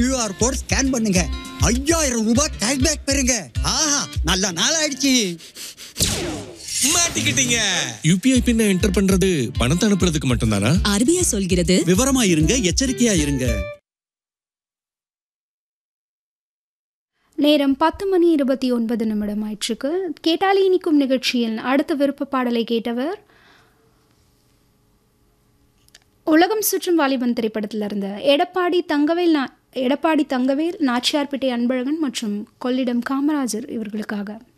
QR code scan பண்ணுங்க ஐயாயிரம் ரூபாய் கேஷ்பேக் பெறுங்க ஆஹா நல்ல நாள் ஆயிடுச்சு மாட்டிக்கிட்டீங்க யூபிஐ பின்ன என்டர் பண்றது பணத்தை அனுப்புறதுக்கு மட்டும்தானா ஆர்பிஐ சொல்கிறது விவரமா இருங்க எச்சரிக்கையா இருங்க நேரம் பத்து மணி இருபத்தி ஒன்பது நிமிடம் ஆயிற்றுக்கு கேட்டாலே இனிக்கும் நிகழ்ச்சியில் அடுத்த விருப்ப பாடலை கேட்டவர் உலகம் சுற்றும் வாலிபன் திரைப்படத்தில் இருந்த எடப்பாடி தங்கவேல் நா எடப்பாடி தங்கவேல் நாச்சியார்பேட்டை அன்பழகன் மற்றும் கொள்ளிடம் காமராஜர் இவர்களுக்காக